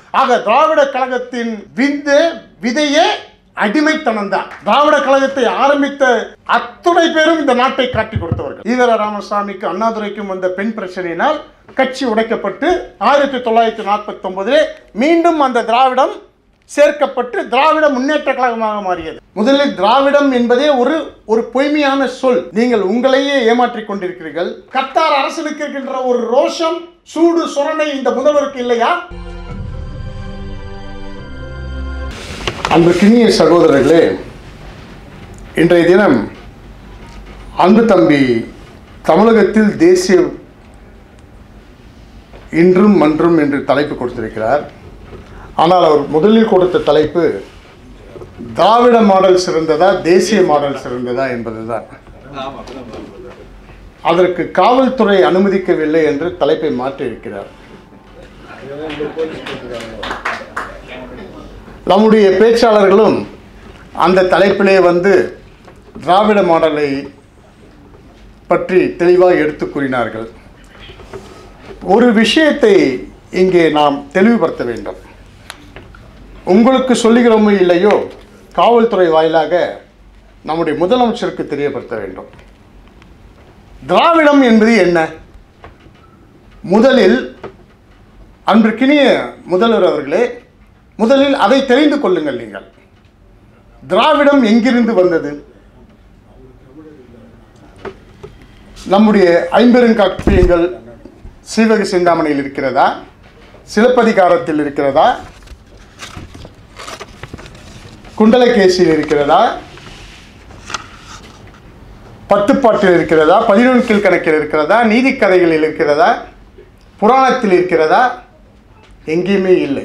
ஆக திராவிட கழகத்தின் விந்து விதையே அடிமைத்தனம் தான் திராவிட கழகத்தை ஆரம்பித்த அத்துணை பேரும் இந்த நாட்டை காட்டி கொடுத்தவர்கள் ஈவர ராமசாமிக்கு அண்ணாதுரைக்கும் வந்த பெண் பிரச்சனையினால் கட்சி உடைக்கப்பட்டு ஆயிரத்தி தொள்ளாயிரத்தி நாற்பத்தி ஒன்பதிலே மீண்டும் அந்த திராவிடம் சேர்க்கப்பட்டு திராவிட முன்னேற்ற கழகமாக மாறியது முதலில் திராவிடம் என்பதே ஒரு ஒரு பொய்மையான சொல் நீங்கள் உங்களையே ஏமாற்றிக் கொண்டிருக்கிறீர்கள் கத்தார் அரசனுக்கு இருக்கின்ற ஒரு ரோஷம் சூடு சுரணை இந்த முதல்வருக்கு இல்லையா அன்புக்கினிய சகோதரர்களே இன்றைய தினம் அன்பு தம்பி தமிழகத்தில் தேசிய இன்றும் மன்றும் என்று தலைப்பு கொடுத்திருக்கிறார் ஆனால் அவர் முதலில் கொடுத்த தலைப்பு திராவிட மாடல் சிறந்ததா தேசிய மாடல் சிறந்ததா என்பதுதான் அதற்கு காவல்துறை அனுமதிக்கவில்லை என்று தலைப்பை மாற்றியிருக்கிறார் நம்முடைய பேச்சாளர்களும் அந்த தலைப்பிலே வந்து திராவிட மாடலை பற்றி தெளிவாக எடுத்து கூறினார்கள் ஒரு விஷயத்தை இங்கே நாம் தெளிவுபடுத்த வேண்டும் உங்களுக்கு சொல்லுகிறோமோ இல்லையோ காவல்துறை வாயிலாக நம்முடைய முதலமைச்சருக்கு தெரியப்படுத்த வேண்டும் திராவிடம் என்பது என்ன முதலில் அன்றுக்கினிய முதல்வர் அவர்களே முதலில் அதை தெரிந்து கொள்ளுங்கள் நீங்கள் திராவிடம் எங்கிருந்து வந்தது நம்முடைய ஐம்பெருங்காப்பியங்கள் சீவக சிந்தாமணியில் இருக்கிறதா சிலப்பதிகாரத்தில் இருக்கிறதா குண்டலகேசியில் இருக்கிறதா பத்துப்பாட்டில் இருக்கிறதா பதினொன்று கீழ்கணக்கில் இருக்கிறதா நீதிக்கதைகளில் இருக்கிறதா புராணத்தில் இருக்கிறதா எங்கேயுமே இல்லை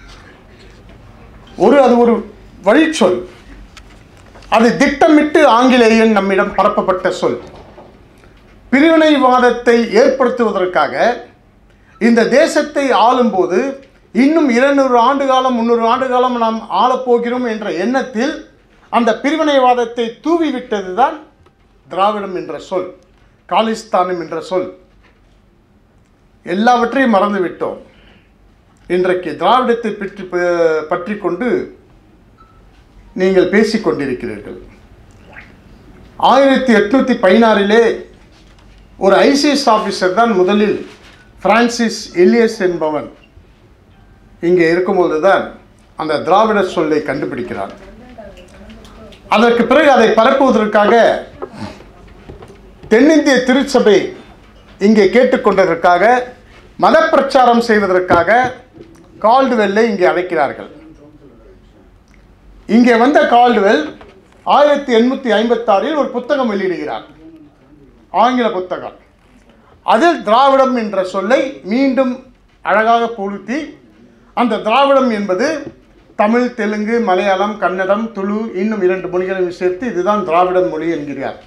ஒரு அது ஒரு வழிச்சொல் அது திட்டமிட்டு ஆங்கிலேயன் நம்மிடம் பரப்பப்பட்ட சொல் பிரிவினைவாதத்தை ஏற்படுத்துவதற்காக இந்த தேசத்தை ஆளும்போது இன்னும் இருநூறு ஆண்டு காலம் முந்நூறு ஆண்டு காலம் நாம் ஆளப்போகிறோம் என்ற எண்ணத்தில் அந்த பிரிவினைவாதத்தை தூவிவிட்டது தான் திராவிடம் என்ற சொல் காலிஸ்தானம் என்ற சொல் எல்லாவற்றையும் மறந்து விட்டோம் இன்றைக்கு திராவிடத்தை பற்றி பற்றி கொண்டு நீங்கள் பேசிக் கொண்டிருக்கிறீர்கள் ஆயிரத்தி எட்நூற்றி பதினாறிலே ஒரு ஐசிஎஸ் ஆஃபீஸர் தான் முதலில் பிரான்சிஸ் எலியஸ் என்பவன் இங்கே இருக்கும்போது தான் அந்த திராவிட சொல்லை கண்டுபிடிக்கிறார் அதற்கு பிறகு அதை பரப்புவதற்காக தென்னிந்திய திருச்சபை இங்கே கேட்டுக்கொண்டதற்காக மத பிரச்சாரம் செய்வதற்காக கால்டுவெல்லை இங்கே அழைக்கிறார்கள் இங்கே வந்த கால்டுவெல் ஆயிரத்தி எண்ணூற்றி ஐம்பத்தாறில் ஒரு புத்தகம் வெளியிடுகிறார் ஆங்கில புத்தகம் அதில் திராவிடம் என்ற சொல்லை மீண்டும் அழகாக பொருத்தி அந்த திராவிடம் என்பது தமிழ் தெலுங்கு மலையாளம் கன்னடம் துளு இன்னும் இரண்டு மொழிகளையும் சேர்த்து இதுதான் திராவிடம் மொழி என்கிறார்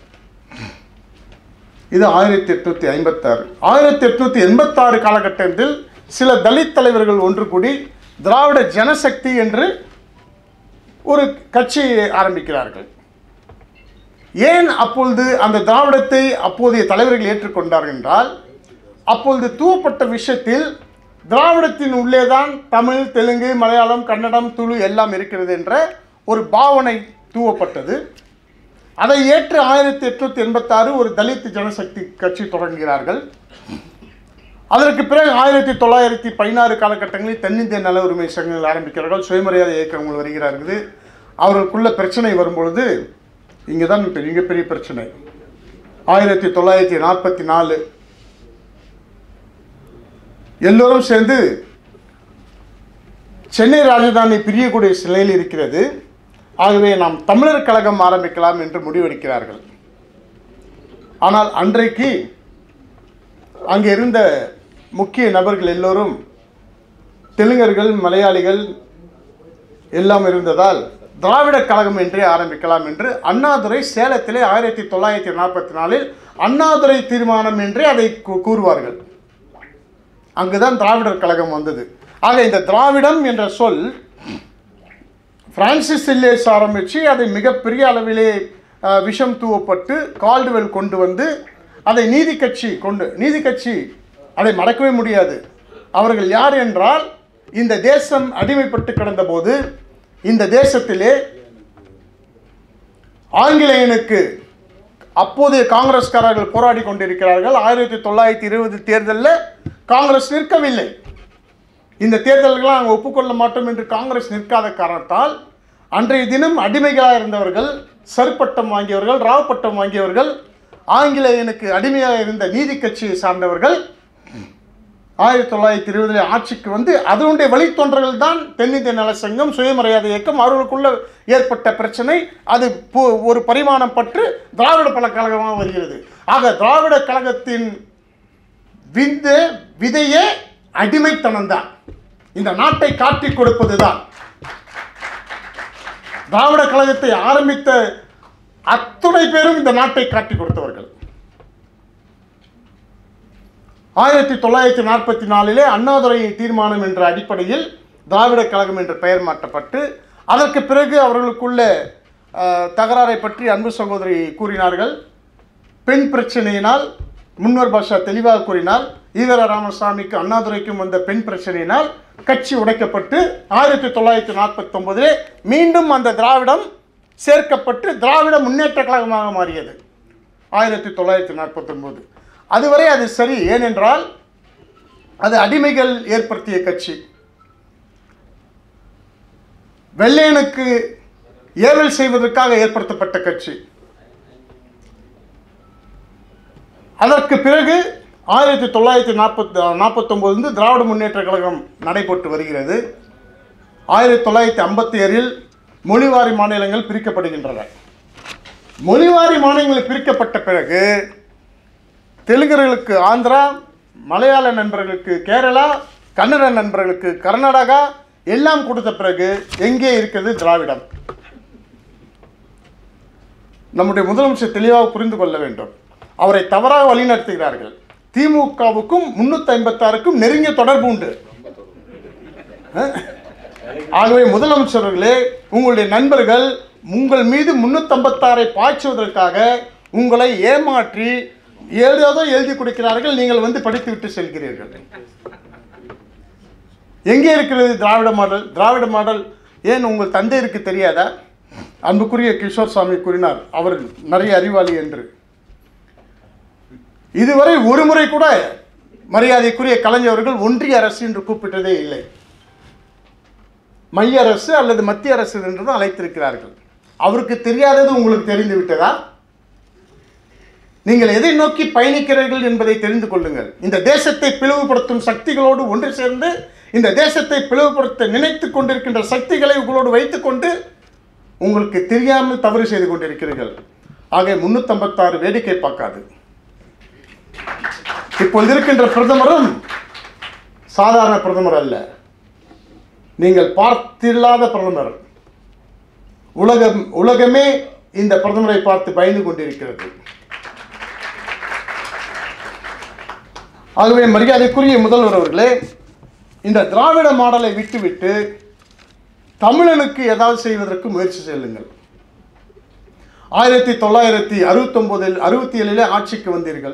இது ஆயிரத்தி எட்நூற்றி ஐம்பத்தாறு ஆயிரத்தி எட்நூற்றி எண்பத்தாறு காலகட்டத்தில் சில தலித் தலைவர்கள் ஒன்று கூடி திராவிட ஜனசக்தி என்று ஒரு கட்சியை ஆரம்பிக்கிறார்கள் ஏன் அப்பொழுது அந்த திராவிடத்தை அப்போதைய தலைவர்கள் ஏற்றுக்கொண்டார்கள் என்றால் அப்பொழுது தூவப்பட்ட விஷயத்தில் திராவிடத்தின் உள்ளேதான் தமிழ் தெலுங்கு மலையாளம் கன்னடம் துளு எல்லாம் இருக்கிறது என்ற ஒரு பாவனை தூவப்பட்டது அதை ஏற்று ஆயிரத்தி எட்நூற்றி எண்பத்தாறு ஒரு தலித் ஜனசக்தி கட்சி தொடங்குகிறார்கள் அதற்கு பிறகு ஆயிரத்தி தொள்ளாயிரத்தி பதினாறு காலகட்டங்களில் தென்னிந்திய நல உரிமை சங்கங்கள் ஆரம்பிக்கிறார்கள் சுயமரியாதை இயக்கங்கள் வருகிறார்கள் அவர்களுக்குள்ள பிரச்சனை வரும்பொழுது இங்கே தான் இப்போ மிகப்பெரிய பிரச்சனை ஆயிரத்தி தொள்ளாயிரத்தி நாற்பத்தி நாலு எல்லோரும் சேர்ந்து சென்னை ராஜதானி பிரியக்கூடிய நிலையில் இருக்கிறது ஆகவே நாம் தமிழர் கழகம் ஆரம்பிக்கலாம் என்று முடிவெடுக்கிறார்கள் ஆனால் அன்றைக்கு அங்கே இருந்த முக்கிய நபர்கள் எல்லோரும் தெலுங்கர்கள் மலையாளிகள் எல்லாம் இருந்ததால் திராவிட கழகம் என்றே ஆரம்பிக்கலாம் என்று அண்ணாதுரை சேலத்திலே ஆயிரத்தி தொள்ளாயிரத்தி நாற்பத்தி நாலில் அண்ணாதுரை தீர்மானம் என்றே அதை கூ- கூறுவார்கள் அங்குதான் திராவிடர் கழகம் வந்தது ஆக இந்த திராவிடம் என்ற சொல் பிரான்சிஸ் இல்லேஸ் ஆரம்பித்து அதை மிகப்பெரிய அளவிலே அஹ், விஷம் தூவப்பட்டு கால்டுவெல் கொண்டு வந்து அதை நீதி கட்சி கொண்டு நீதி கட்சி அதை மறக்கவே முடியாது அவர்கள் யார் என்றால் இந்த தேசம் அடிமைப்பட்டு கிடந்தபோது இந்த தேசத்திலே ஆங்கிலேயனுக்கு அப்போதைய காங்கிரஸ்காரர்கள் போராடி கொண்டிருக்கிறார்கள் ஆயிரத்தி தொள்ளாயிரத்தி இருபது தேர்தலில் காங்கிரஸ் நிற்கவில்லை இந்த தேர்தல்களை நாங்கள் ஒப்புக்கொள்ள மாட்டோம் என்று காங்கிரஸ் நிற்காத காரணத்தால் அன்றைய தினம் அடிமைகளாக இருந்தவர்கள் சருப்பட்டம் வாங்கியவர்கள் ராவ் பட்டம் வாங்கியவர்கள் ஆங்கிலேயனுக்கு அடிமையாக இருந்த நீதி கட்சியை சார்ந்தவர்கள் ஆயிரத்தி தொள்ளாயிரத்தி இருபதுல ஆட்சிக்கு வந்து அதனுடைய வழித்தொன்றர்கள் தான் தென்னிந்திய நலசங்கம் சுயமரியாதை இயக்கம் அவர்களுக்குள்ள ஏற்பட்ட பிரச்சனை அது பு- ஒரு பரிமாணம் பற்று திராவிட பழக்கழகமாக வருகிறது ஆக திராவிட கழகத்தின் விந்து விதையே அடிமைத்தனம் தான் இந்த நாட்டை காட்டிக் கொடுப்பதுதான் திராவிட கழகத்தை ஆரம்பித்த அத்துணை பேரும் இந்த நாட்டை காட்டிக் கொடுத்தவர்கள் ஆயிரத்தி தொள்ளாயிரத்தி நாற்பத்தி நாலிலே அண்ணாதுரை தீர்மானம் என்ற அடிப்படையில் திராவிட கழகம் என்ற பெயர் மாற்றப்பட்டு அதற்கு பிறகு அவர்களுக்குள்ள அஹ், தகராறை பற்றி அன்பு சகோதரி கூறினார்கள் பெண் பிரச்சனையினால் முன்வர் பாஷா தெளிவாக கூறினால் ஈவர ராமசாமிக்கு அண்ணாதுரைக்கும் வந்த பெண் பிரச்சனையினால் கட்சி உடைக்கப்பட்டு ஆயிரத்தி தொள்ளாயிரத்தி நாற்பத்தொன்பதிலே மீண்டும் அந்த திராவிடம் சேர்க்கப்பட்டு திராவிட முன்னேற்ற கழகமாக மாறியது ஆயிரத்தி தொள்ளாயிரத்தி நாற்பத்தொன்பது அதுவரை அது சரி ஏனென்றால் அது அடிமைகள் ஏற்படுத்திய கட்சி வெள்ளையனுக்கு ஏவல் செய்வதற்காக ஏற்படுத்தப்பட்ட கட்சி அதற்கு பிறகு ஆயிரத்தி தொள்ளாயிரத்தி நாற்பத்தி நாற்பத்தொம்போது திராவிட முன்னேற்ற கழகம் நடைபெற்று வருகிறது ஆயிரத்தி தொள்ளாயிரத்தி ஐம்பத்தி ஏழில் மொழிவாரி மாநிலங்கள் பிரிக்கப்படுகின்றன மொழிவாரி மாநிலங்கள் பிரிக்கப்பட்ட பிறகு தெலுங்கர்களுக்கு ஆந்திரா மலையாள நண்பர்களுக்கு கேரளா கன்னட நண்பர்களுக்கு கர்நாடகா எல்லாம் கொடுத்த பிறகு எங்கே இருக்கிறது திராவிடம் நம்முடைய முதலமைச்சர் தெளிவாக புரிந்து கொள்ள வேண்டும் அவரை தவறாக வழிநடத்துகிறார்கள் திமுகவுக்கும் முன்னூத்தி ஐம்பத்தாறுக்கும் நெருங்கிய தொடர்பு உண்டு அஹ்? ஆகவே முதலமைச்சர்களே உங்களுடைய நண்பர்கள் உங்கள் மீது முன்னூத்தம்பத்தாறை பாய்ச்சுவதற்காக உங்களை ஏமாற்றி ஏதேதோ எழுதி கொடுக்கிறார்கள் நீங்கள் வந்து படித்து விட்டு செல்கிறீர்கள் எங்கே இருக்கிறது திராவிட மாடல் திராவிட மாடல் ஏன் உங்கள் தந்தையருக்கு தெரியாதா அன்புக்குரிய கிஷோர் சாமி கூறினார் அவர் நிறைய அறிவாளி என்று இதுவரை ஒரு முறை கூட மரியாதைக்குரிய கலைஞர்கள் ஒன்றிய அரசு என்று கூப்பிட்டதே இல்லை மைய அரசு அல்லது மத்திய அரசு என்று தான் அழைத்திருக்கிறார்கள் அவருக்கு தெரியாதது உங்களுக்கு தெரிந்து விட்டதா நீங்கள் எதை நோக்கி பயணிக்கிறீர்கள் என்பதை தெரிந்து கொள்ளுங்கள் இந்த தேசத்தை பிளவுபடுத்தும் சக்திகளோடு ஒன்று சேர்ந்து இந்த தேசத்தை பிளவுபடுத்த நினைத்துக் கொண்டிருக்கின்ற சக்திகளை உங்களோடு வைத்துக்கொண்டு உங்களுக்கு தெரியாமல் தவறு செய்து கொண்டிருக்கிறீர்கள் ஆக முன்னூத்தம்பத்தாறு வேடிக்கை பார்க்காது இப்பொழுது இருக்கின்ற பிரதமரும் சாதாரண பிரதமர் அல்ல நீங்கள் பார்த்தில்லாத பிரதமர் உலகம் உலகமே இந்த பிரதமரை பார்த்து பயந்து கொண்டிருக்கிறது ஆகவே மரியாதைக்குரிய முதல்வர் அவர்களே இந்த திராவிட மாடலை விட்டுவிட்டு தமிழனுக்கு ஏதாவது செய்வதற்கு முயற்சி செல்லுங்கள் ஆயிரத்தி தொள்ளாயிரத்தி அறுபத்தொன்பதில் அறுபத்தி ஏழிலே ஆட்சிக்கு வந்தீர்கள்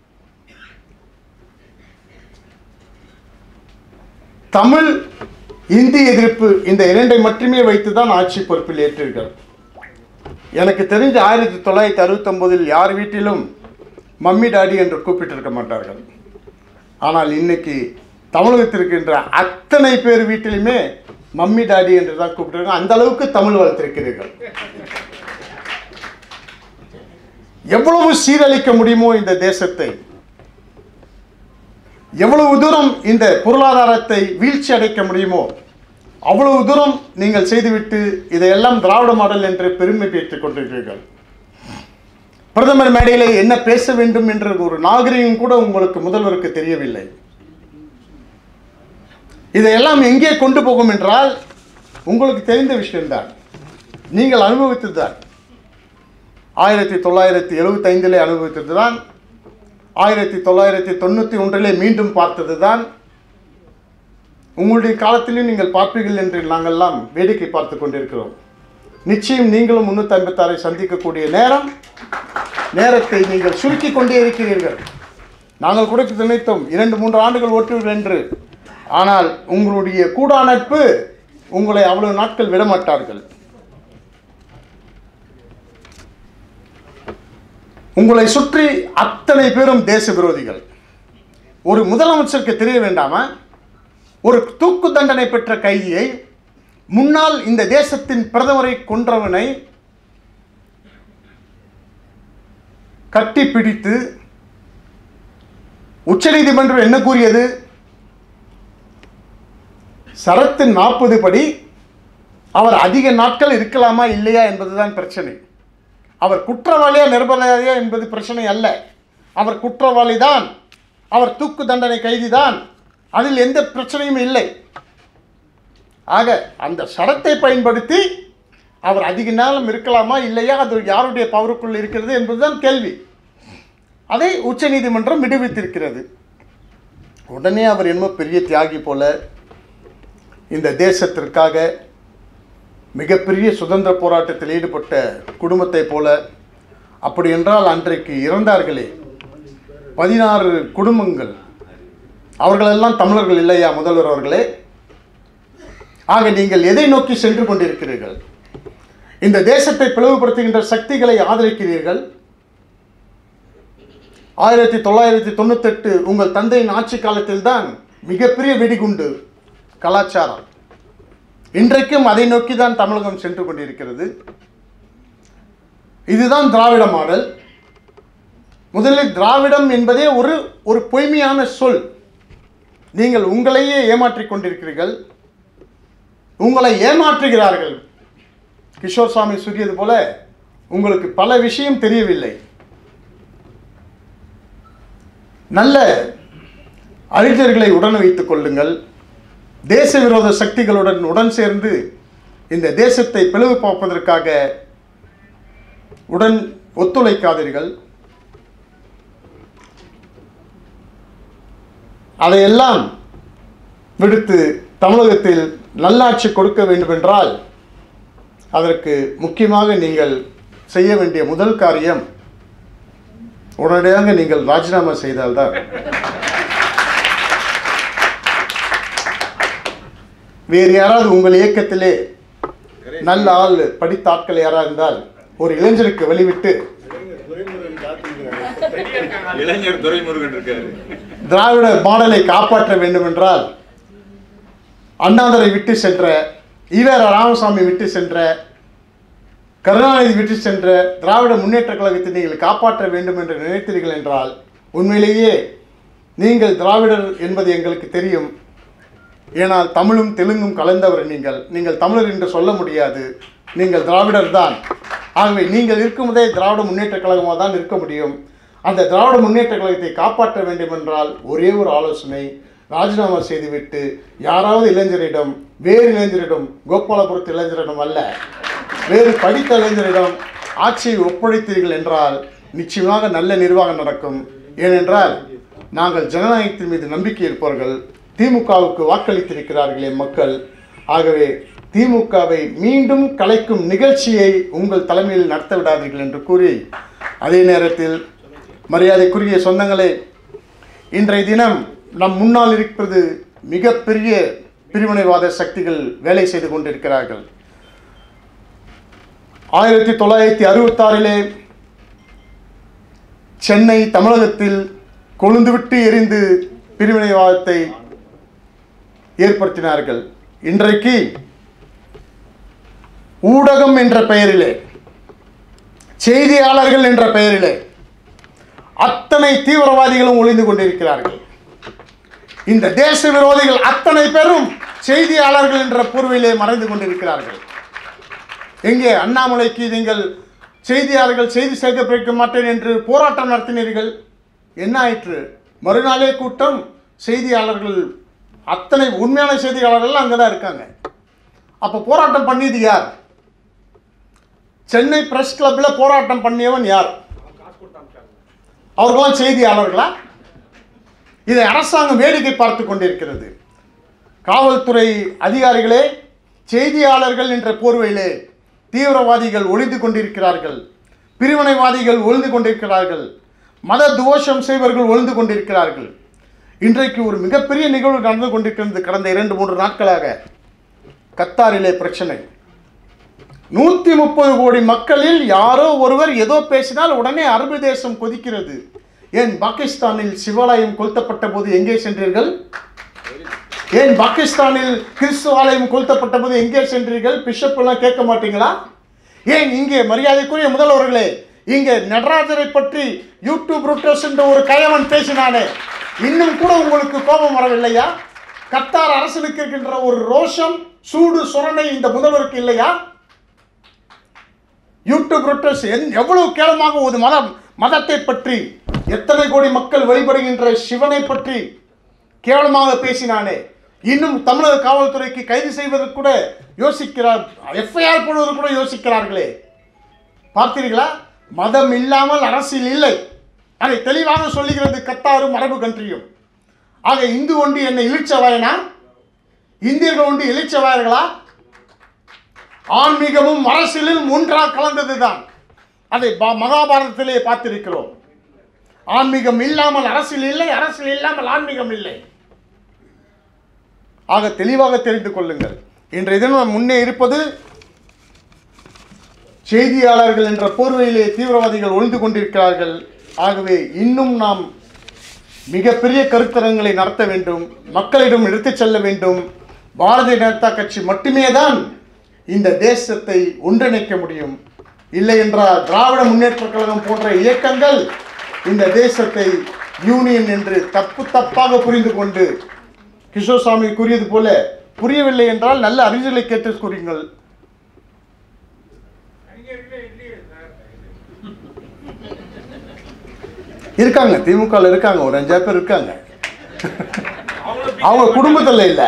தமிழ் இந்தி எதிர்ப்பு இந்த இரண்டை மட்டுமே வைத்துதான் ஆட்சி பொறுப்பில் ஏற்றீர்கள் எனக்கு தெரிஞ்ச ஆயிரத்தி தொள்ளாயிரத்தி அறுபத்தொம்போதில் யார் வீட்டிலும் மம்மி டாடி என்று கூப்பிட்டிருக்க மாட்டார்கள் ஆனால் இன்னைக்கு தமிழகத்தில் இருக்கின்ற அத்தனை பேர் வீட்டிலுமே மம்மி டாடி என்று தான் கூப்பிட்டுருக்காங்க அந்த அளவுக்கு தமிழ் வளர்த்திருக்கிறீர்கள் எவ்வளவு சீரழிக்க முடியுமோ இந்த தேசத்தை எவ்வளவு தூரம் இந்த பொருளாதாரத்தை வீழ்ச்சி அடைக்க முடியுமோ அவ்வளவு தூரம் நீங்கள் செய்துவிட்டு இதையெல்லாம் திராவிட மாடல் என்று பெருமை பெற்றுக் கொண்டிருக்கிறீர்கள் பிரதமர் மேடையிலே என்ன பேச வேண்டும் என்ற ஒரு நாகரிகம் கூட உங்களுக்கு முதல்வருக்கு தெரியவில்லை இதையெல்லாம் எங்கே கொண்டு போகும் என்றால் உங்களுக்கு தெரிந்த விஷயம்தான் நீங்கள் அனுபவித்ததுதான் ஆயிரத்தி தொள்ளாயிரத்தி எழுபத்தைந்திலே அனுபவித்தது தான் ஆயிரத்தி தொள்ளாயிரத்தி தொண்ணூற்றி ஒன்றிலே மீண்டும் பார்த்தது தான் உங்களுடைய காலத்திலும் நீங்கள் பார்ப்பீர்கள் என்று நாங்கள்லாம் வேடிக்கை பார்த்து கொண்டிருக்கிறோம் நிச்சயம் நீங்களும் முன்னூற்றி ஐம்பத்தாறை சந்திக்கக்கூடிய நேரம் நேரத்தை நீங்கள் சுருக்கி கொண்டே இருக்கிறீர்கள் நாங்கள் கூட நினைத்தோம் இரண்டு மூன்று ஆண்டுகள் ஓட்டுவீர்கள் என்று ஆனால் உங்களுடைய கூடா நட்பு உங்களை அவ்வளவு நாட்கள் விடமாட்டார்கள் உங்களை சுற்றி அத்தனை பேரும் தேச விரோதிகள் ஒரு முதலமைச்சருக்கு தெரிய வேண்டாமா ஒரு தூக்கு தண்டனை பெற்ற கைதியை முன்னால் இந்த தேசத்தின் பிரதமரை கொன்றவனை கட்டி பிடித்து உச்சநீதிமன்றம் என்ன கூறியது சரத்து நாற்பது படி அவர் அதிக நாட்கள் இருக்கலாமா இல்லையா என்பதுதான் பிரச்சனை அவர் குற்றவாளியா நிரபராதியா என்பது பிரச்சனை அல்ல அவர் குற்றவாளி தான் அவர் தூக்கு தண்டனை கைதிதான் அதில் எந்த பிரச்சனையும் இல்லை ஆக அந்த சரத்தை பயன்படுத்தி அவர் அதிக நேரம் இருக்கலாமா இல்லையா அது யாருடைய பவருக்குள் இருக்கிறது என்பதுதான் கேள்வி அதை உச்சநீதிமன்றம் விடுவித்திருக்கிறது உடனே அவர் என்னமோ பெரிய தியாகி போல இந்த தேசத்திற்காக மிகப்பெரிய சுதந்திர போராட்டத்தில் ஈடுபட்ட குடும்பத்தை போல அப்படி என்றால் அன்றைக்கு இறந்தார்களே பதினாறு குடும்பங்கள் அவர்களெல்லாம் தமிழர்கள் இல்லையா முதல்வர் அவர்களே ஆக நீங்கள் எதை நோக்கி சென்று கொண்டிருக்கிறீர்கள் இந்த தேசத்தை பிளவுபடுத்துகின்ற சக்திகளை ஆதரிக்கிறீர்கள் ஆயிரத்தி தொள்ளாயிரத்தி தொண்ணூத்தெட்டு உங்கள் தந்தையின் ஆட்சி காலத்தில் தான் மிகப்பெரிய வெடிகுண்டு கலாச்சாரம் இன்றைக்கும் அதை நோக்கி தான் தமிழகம் சென்று கொண்டிருக்கிறது இதுதான் திராவிட மாடல் முதலில் திராவிடம் என்பதே ஒரு ஒரு பொய்மையான சொல் நீங்கள் உங்களையே ஏமாற்றிக் கொண்டிருக்கிறீர்கள் உங்களை ஏமாற்றுகிறார்கள் கிஷோர் சாமி சொல்லியது போல உங்களுக்கு பல விஷயம் தெரியவில்லை நல்ல அறிஞர்களை உடன் வைத்துக் கொள்ளுங்கள் தேச விரோத சக்திகளுடன் உடன் சேர்ந்து இந்த தேசத்தை பிளவு பார்ப்பதற்காக உடன் ஒத்துழைக்காதீர்கள் அதையெல்லாம் விடுத்து தமிழகத்தில் நல்லாட்சி கொடுக்க வேண்டுமென்றால் அதற்கு முக்கியமாக நீங்கள் செய்ய வேண்டிய முதல் காரியம் உடனடியாக நீங்கள் ராஜினாமா செய்தால்தான் வேறு யாராவது உங்கள் இயக்கத்திலே நல்ல ஆள் படித்த ஆட்கள் யாராவது இருந்தால் ஒரு இளைஞருக்கு வெளிவிட்டு இளைஞர் துரைமுருகன் இருக்காரு திராவிட மாடலை காப்பாற்ற வேண்டுமென்றால் அண்ணாதுரை விட்டு சென்ற ஈவேர ராமசாமி விட்டு சென்ற கருணாநிதி விட்டு சென்ற திராவிட முன்னேற்ற கழகத்தை நீங்கள் காப்பாற்ற வேண்டும் என்று நினைத்தீர்கள் என்றால் உண்மையிலேயே நீங்கள் திராவிடர் என்பது எங்களுக்கு தெரியும் ஏனால் தமிழும் தெலுங்கும் கலந்தவர் நீங்கள் நீங்கள் தமிழர் என்று சொல்ல முடியாது நீங்கள் திராவிடர் தான் ஆகவே நீங்கள் இருக்கும்போதே திராவிட முன்னேற்ற கழகமாக தான் இருக்க முடியும் அந்த திராவிட முன்னேற்ற கழகத்தை காப்பாற்ற வேண்டும் என்றால் ஒரே ஒரு ஆலோசனை ராஜினாமா செய்துவிட்டு யாராவது இளைஞரிடம் வேறு இளைஞரிடம் கோபாலபுரத்து இளைஞரிடம் அல்ல வேறு படித்த இளைஞரிடம் ஆட்சியை ஒப்படைத்தீர்கள் என்றால் நிச்சயமாக நல்ல நிர்வாகம் நடக்கும் ஏனென்றால் நாங்கள் ஜனநாயகத்தின் மீது நம்பிக்கை இருப்பவர்கள் திமுகவுக்கு வாக்களித்திருக்கிறார்களே மக்கள் ஆகவே திமுகவை மீண்டும் கலைக்கும் நிகழ்ச்சியை உங்கள் தலைமையில் நடத்த விடாதீர்கள் என்று கூறி அதே நேரத்தில் மரியாதைக்குரிய சொந்தங்களே இன்றைய தினம் நம் முன்னால் இருப்பது மிகப்பெரிய பிரிவினைவாத சக்திகள் வேலை செய்து கொண்டிருக்கிறார்கள் ஆயிரத்தி தொள்ளாயிரத்தி அறுபத்தாறிலே சென்னை தமிழகத்தில் கொழுந்துவிட்டு எரிந்து பிரிவினைவாதத்தை ஏற்படுத்தினார்கள் இன்றைக்கு ஊடகம் என்ற பெயரிலே செய்தியாளர்கள் என்ற பெயரிலே அத்தனை தீவிரவாதிகளும் ஒளிந்து கொண்டிருக்கிறார்கள் இந்த தேச விரோதிகள் அத்தனை பேரும் செய்தியாளர்கள் என்ற பூர்வையிலே மறைந்து கொண்டிருக்கிறார்கள் எங்கே அண்ணாமலைக்கு நீங்கள் செய்தியாளர்கள் செய்தி சேகரிக்க மாட்டேன் என்று போராட்டம் நடத்தினீர்கள் என்ன ஆயிற்று மறுநாளே கூட்டம் செய்தியாளர்கள் அத்தனை உண்மையான செய்தியாளர்கள் அங்கே தான் இருக்காங்க அப்போ போராட்டம் பண்ணியது யார் சென்னை பிரஸ் கிளப்பில் போராட்டம் பண்ணியவன் யார் அவர்களாம் செய்தியாளர்களா இதை அரசாங்கம் வேடிக்கை பார்த்து கொண்டிருக்கிறது காவல்துறை அதிகாரிகளே செய்தியாளர்கள் என்ற போர்வையிலே தீவிரவாதிகள் ஒளிந்து கொண்டிருக்கிறார்கள் பிரிவினைவாதிகள் ஒளிந்து கொண்டிருக்கிறார்கள் மத துவோஷம் செய்வர்கள் ஒளிந்து கொண்டிருக்கிறார்கள் இன்றைக்கு ஒரு மிகப்பெரிய நிகழ்வு நடந்து கொண்டிருக்கிறது கடந்த இரண்டு மூன்று நாட்களாக கத்தாரிலே பிரச்சனை நூத்தி முப்பது கோடி மக்களில் யாரோ ஒருவர் ஏதோ பேசினால் உடனே அரபு தேசம் கொதிக்கிறது ஏன் பாகிஸ்தானில் சிவாலயம் கொளுத்தப்பட்ட போது எங்கே சென்றீர்கள் ஏன் பாகிஸ்தானில் கிறிஸ்துவ ஆலயம் கொளுத்தப்பட்ட போது எங்கே சென்றீர்கள் பிஷப் எல்லாம் கேட்க மாட்டீங்களா ஏன் இங்கே மரியாதைக்குரிய முதல்வர்களே இங்கே நடராஜரை பற்றி யூடியூப் ரூட்டர்ஸ் என்ற ஒரு கயவன் பேசினானே இன்னும் கூட உங்களுக்கு கோபம் வரவில்லையா கத்தார் அரசனுக்கு இருக்கின்ற ஒரு ரோஷம் சூடு சுரணை இந்த முதல்வருக்கு இல்லையா யூடியூப் ரூட்டர்ஸ் என் எவ்வளவு கேவலமாக ஒரு மதம் மதத்தை பற்றி எத்தனை கோடி மக்கள் வழிபடுகின்ற சிவனை பற்றி கேவலமாக பேசினானே இன்னும் தமிழக காவல்துறைக்கு கைது செய்வதற்கு கூட யோசிக்கிறார் எஃப்ஐஆர் போடுவதற்கு கூட யோசிக்கிறார்களே பார்த்தீர்களா மதம் இல்லாமல் அரசியல் இல்லை அதை தெளிவாக சொல்லுகிறது கத்தாரும் அரபு கண்ட்ரியும் ஆக இந்து ஒன்று என்ன இழிச்சவாயனா இந்தியர்கள் ஒன்று இழிச்சவாயர்களா ஆன்மீகமும் அரசியலும் ஒன்றாக கலந்ததுதான் அதை பா- மகாபாரதத்திலே பார்த்திருக்கிறோம் ஆன்மீகம் இல்லாமல் அரசியல் இல்லை அரசியல் இல்லாமல் ஆன்மீகம் இல்லை ஆக தெளிவாக தெரிந்து கொள்ளுங்கள் இன்றைய தினம் முன்னே இருப்பது செய்தியாளர்கள் என்ற போர்வையிலே தீவிரவாதிகள் ஒளிந்து கொண்டிருக்கிறார்கள் ஆகவே இன்னும் நாம் மிகப்பெரிய கருத்தரங்களை நடத்த வேண்டும் மக்களிடம் எடுத்துச் செல்ல வேண்டும் பாரதிய ஜனதா கட்சி மட்டுமே தான் இந்த தேசத்தை ஒன்றிணைக்க முடியும் இல்லை என்றால் திராவிட முன்னேற்ற கழகம் போன்ற இயக்கங்கள் இந்த தேசத்தை யூனியன் என்று தப்பு தப்பாக புரிந்து கொண்டு கிஷோசாமி கூறியது போல புரியவில்லை என்றால் நல்ல அறிஞர்களை கேட்டு கூறுங்கள் இருக்காங்க திமுகவில் இருக்காங்க ஒரு அஞ்சாறு பேர் இருக்காங்க அவங்க குடும்பத்தில் இல்லை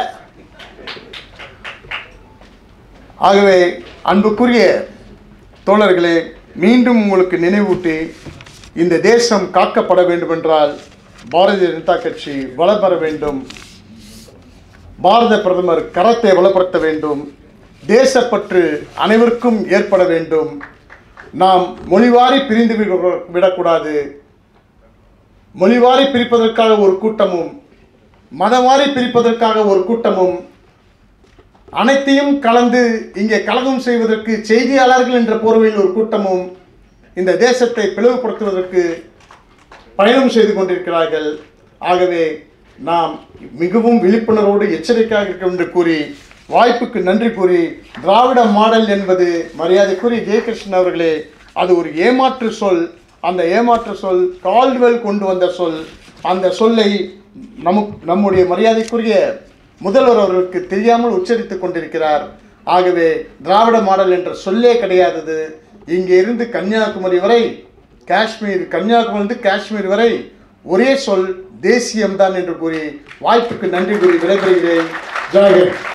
ஆகவே அன்புக்குரிய தோழர்களே மீண்டும் உங்களுக்கு நினைவூட்டி இந்த தேசம் காக்கப்பட வேண்டுமென்றால் பாரதிய ஜனதா கட்சி வளம் பெற வேண்டும் பாரத பிரதமர் கரத்தை வளப்படுத்த வேண்டும் தேசப்பற்று அனைவருக்கும் ஏற்பட வேண்டும் நாம் மொழிவாரி பிரிந்து விட- விடக்கூடாது மொழிவாரி பிரிப்பதற்காக ஒரு கூட்டமும் மதவாரி பிரிப்பதற்காக ஒரு கூட்டமும் அனைத்தையும் கலந்து இங்கே கலகம் செய்வதற்கு செய்தியாளர்கள் என்ற போர்வையில் ஒரு கூட்டமும் இந்த தேசத்தை பிளவுபடுத்துவதற்கு பயணம் செய்து கொண்டிருக்கிறார்கள் ஆகவே நாம் மிகவும் விழிப்புணர்வோடு எச்சரிக்கையாக இருக்க என்று கூறி வாய்ப்புக்கு நன்றி கூறி திராவிட மாடல் என்பது மரியாதைக்குரிய ஜெயகிருஷ்ணன் அவர்களே அது ஒரு ஏமாற்று சொல் அந்த ஏமாற்று சொல் கால்வெல் கொண்டு வந்த சொல் அந்த சொல்லை நமக்கு நம்முடைய மரியாதைக்குரிய முதல்வர் அவர்களுக்கு தெரியாமல் உச்சரித்துக் கொண்டிருக்கிறார் ஆகவே திராவிட மாடல் என்ற சொல்லே கிடையாதது இங்கே இருந்து கன்னியாகுமரி வரை காஷ்மீர் கன்னியாகுமரியிலிருந்து காஷ்மீர் வரை ஒரே சொல் தேசியம்தான் என்று கூறி வாய்ப்புக்கு நன்றி கூறி விடைபெறுகிறேன் ஜெயஹிந்த்